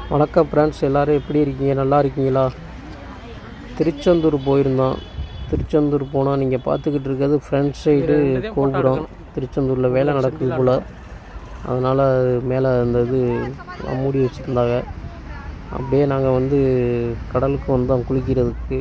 வணக்கம் ஃப்ரெண்ட்ஸ் எல்லோரும் எப்படி இருக்கீங்க நல்லா இருக்கீங்களா திருச்செந்தூர் போயிருந்தோம் திருச்செந்தூர் போனால் நீங்கள் பார்த்துக்கிட்டு இருக்கிறது ஃப்ரண்ட் சைடு கோபுரம் திருச்செந்தூரில் வேலை நடக்குது போல் அதனால் மேலே அந்த இது மூடி வச்சுருந்தாங்க அப்படியே நாங்கள் வந்து கடலுக்கு வந்தோம் குளிக்கிறதுக்கு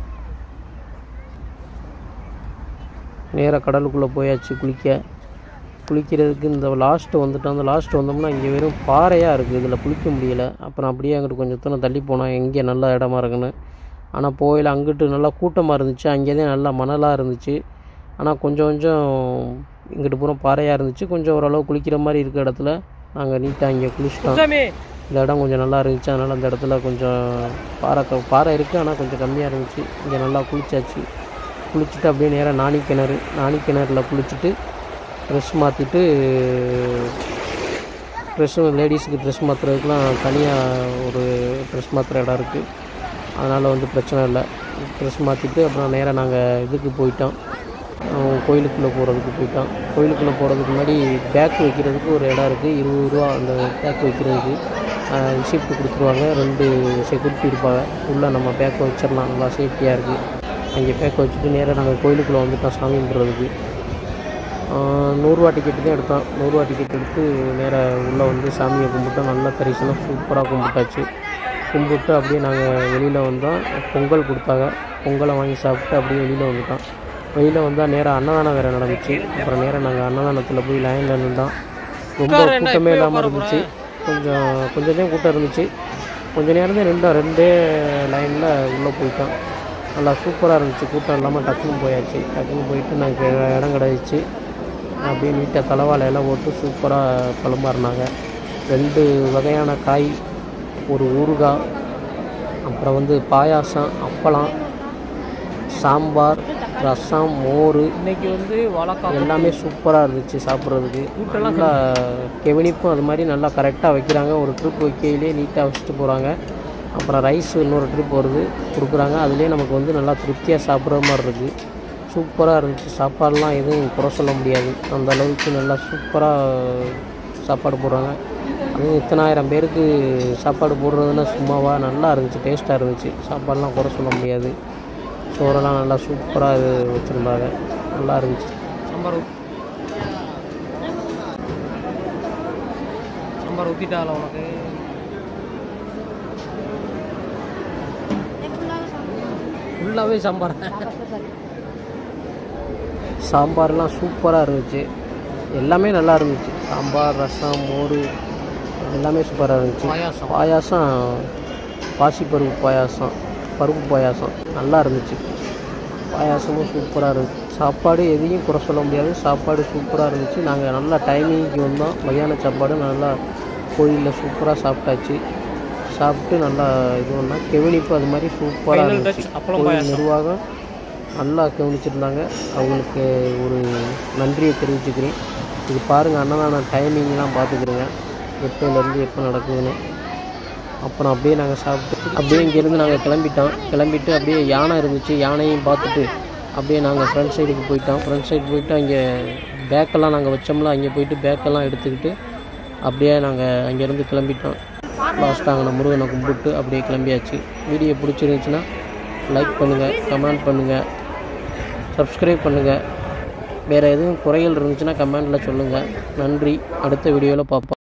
நேராக கடலுக்குள்ளே போயாச்சு குளிக்க குளிக்கிறதுக்கு இந்த லாஸ்ட்டு வந்துட்டோம் அந்த லாஸ்ட் வந்தோம்னா இங்கே வெறும் பாறையாக இருக்குது இதில் குளிக்க முடியல அப்புறம் அப்படியே அங்கிட்டு கொஞ்சம் தூரம் தள்ளி போனோம் எங்கே நல்ல இடமா இருக்குன்னு ஆனால் போயில அங்கிட்டு நல்லா கூட்டமாக இருந்துச்சு அங்கே தான் நல்லா மணலாக இருந்துச்சு ஆனால் கொஞ்சம் கொஞ்சம் இங்கிட்டு பூரா பாறையாக இருந்துச்சு கொஞ்சம் ஓரளவு குளிக்கிற மாதிரி இருக்க இடத்துல நாங்கள் நீட்டாக இங்கே குளிச்சிட்டோம் இந்த இடம் கொஞ்சம் நல்லா இருந்துச்சு அதனால் அந்த இடத்துல கொஞ்சம் பாறை க- பாறை இருக்குது ஆனால் கொஞ்சம் கம்மியாக இருந்துச்சு இங்கே நல்லா குளிச்சாச்சு குளிச்சுட்டு அப்படியே நேராக நாணி கிணறு நாணி கிணறுல குளிச்சுட்டு ட்ரெஸ் மாற்றிட்டு ட்ரெஸ்ஸு லேடிஸுக்கு ட்ரெஸ் மாற்றுறதுக்குலாம் தனியாக ஒரு ட்ரெஸ் மாற்றுற இடம் இருக்குது அதனால் வந்து பிரச்சனை இல்லை ட்ரெஸ் மாற்றிட்டு அப்புறம் நேராக நாங்கள் இதுக்கு போயிட்டோம் அஹ் கோயிலுக்குள்ளே போகிறதுக்கு போயிட்டோம் கோயிலுக்குள்ளே போகிறதுக்கு முன்னாடி பேக் வைக்கிறதுக்கு ஒரு இடம் இருக்குது இருபது ரூபா அந்த பேக் வைக்கிறதுக்கு ரிசிப்ட் கொடுத்துருவாங்க ரெண்டு செக்யூரிட்டி இருப்பாங்க உள்ளே நம்ம பேக்கை வச்சிடலாம் நல்லா சேஃப்டியாக இருக்குது அங்கே பேக்கை வச்சுட்டு நேராக நாங்கள் கோயிலுக்குள்ளே வந்துட்டோம் சாமி கும்பிட்றதுக்கு நூறுரூவா டிக்கெட்டு தான் எடுத்தோம் நூறுரூவா டிக்கெட் எடுத்து நேராக உள்ளே வந்து சாமியை கும்பிட்டோம் நல்லா தரிசனம் சூப்பராக கும்பிட்டாச்சு கும்பிட்டு அப்படியே நாங்கள் வெளியில் வந்தோம் பொங்கல் கொடுத்தாங்க பொங்கலை வாங்கி சாப்பிட்டு அப்படியே வெளியில் வந்துட்டோம் வெளியில் வந்தால் நேராக அன்னதானம் வேறு நடந்துச்சு அப்புறம் நேராக நாங்கள் அன்னதானத்தில் போய் லைனில் நின்றோம் ரொம்ப கூட்டமே இல்லாமல் இருந்துச்சு கொஞ்சம் கொஞ்சம் தான் கூட்டம் இருந்துச்சு கொஞ்ச நேரம் தான் நின்றோம் ரெண்டே லைனில் உள்ளே போயிட்டோம் நல்லா சூப்பராக இருந்துச்சு கூட்டம் இல்லாமல் டக்குன்னு போயாச்சு டக்குன்னு போயிட்டு நாங்கள் இடம் கிடச்சி அப்படியே நீட்டாக தலைவாழை எல்லாம் போட்டு சூப்பராக குழம்பாருனாங்க ரெண்டு வகையான காய் ஒரு ஊறுகாய் அப்புறம் வந்து பாயாசம் அப்பளம் சாம்பார் ரசம் மோர் இன்னைக்கு வந்து வழக்கா எல்லாமே சூப்பராக இருந்துச்சு சாப்பிட்றதுக்கு நல்லா கெவனிப்பும் அது மாதிரி நல்லா கரெக்டாக வைக்கிறாங்க ஒரு ட்ரிப் வைக்கையிலே நீட்டாக வச்சுட்டு போகிறாங்க அப்புறம் ரைஸ் இன்னொரு ட்ரிப் வருது கொடுக்குறாங்க அதுலேயே நமக்கு வந்து நல்லா திருப்தியாக சாப்பிட்ற மாதிரி இருக்குது சூப்பராக இருந்துச்சு சாப்பாடுலாம் எதுவும் குறை சொல்ல முடியாது அந்த அளவுக்கு நல்லா சூப்பராக சாப்பாடு போடுறாங்க அதுவும் இத்தனாயிரம் பேருக்கு சாப்பாடு போடுறதுன்னா சும்மாவா நல்லா இருந்துச்சு டேஸ்ட்டாக இருந்துச்சு சாப்பாடுலாம் குறை சொல்ல முடியாது சோறெல்லாம் நல்லா சூப்பராக இது வச்சுருந்தாங்க நல்லா இருந்துச்சு சாம்பார் ஊத்- சாம்பார் ஊற்றிட்டால உனக்கு ஃபுல்லாகவே சாம்பார் சாம்பார்லாம் சூப்பராக இருந்துச்சு எல்லாமே நல்லா இருந்துச்சு சாம்பார் ரசம் மோர் எல்லாமே சூப்பராக இருந்துச்சு பாயாசம். பாயாசம் பாசிப்பருப்பு பாயாசம் பருப்பு பாயாசம் நல்லா இருந்துச்சு பாயாசமும் சூப்பராக இருந்துச்சு சாப்பாடு எதையும் குறை சொல்ல முடியாது சாப்பாடு சூப்பராக இருந்துச்சு நாங்கள் நல்லா டைமிங்க்கு வந்தோம் மதியான சாப்பாடு நல்லா கோயிலில் சூப்பராக சாப்பிட்டாச்சு சாப்பிட்டு நல்லா இது பண்ணால் கெவனிப்பு அது மாதிரி சூப்பராக Final இருந்துச்சு touch, அப்பளம் கோயில் பாயாசம். நிர்வாகம் நல்லா கவனிச்சிருந்தாங்க அவங்களுக்கு ஒரு நன்றியை தெரிவிச்சுக்கிறேன் இது பாருங்கள் அன்னதான டைமிங்லாம் பார்த்துக்கிறேங்க எப்போலேருந்து எப்போ நடக்குதுன்னு அப்புறம் அப்படியே நாங்கள் சாப்பிட்டு அப்படியே இங்கேருந்து நாங்கள் கிளம்பிட்டோம் கிளம்பிட்டு அப்படியே யானை இருந்துச்சு யானையும் பார்த்துட்டு அப்படியே நாங்கள் ஃப்ரண்ட் சைடுக்கு போயிட்டோம் ஃப்ரண்ட் சைடு போயிட்டு அங்கே பேக்கெல்லாம் நாங்கள் வச்சோம்ல அங்கே போயிட்டு பேக்கெல்லாம் எடுத்துக்கிட்டு அப்படியே நாங்கள் அங்கேருந்து கிளம்பிட்டோம் லாஸ்ட்டாக அங்கே முருகனை கும்பிட்டு அப்படியே கிளம்பியாச்சு வீடியோ பிடிச்சிருந்துச்சுன்னா லைக் பண்ணுங்கள் கமெண்ட் பண்ணுங்கள் சப்ஸ்கிரைப் பண்ணுங்கள் வேறு எதுவும் குறைகள் இருந்துச்சுன்னா கமெண்டில் சொல்லுங்கள் நன்றி அடுத்த வீடியோவில் பார்ப்போம்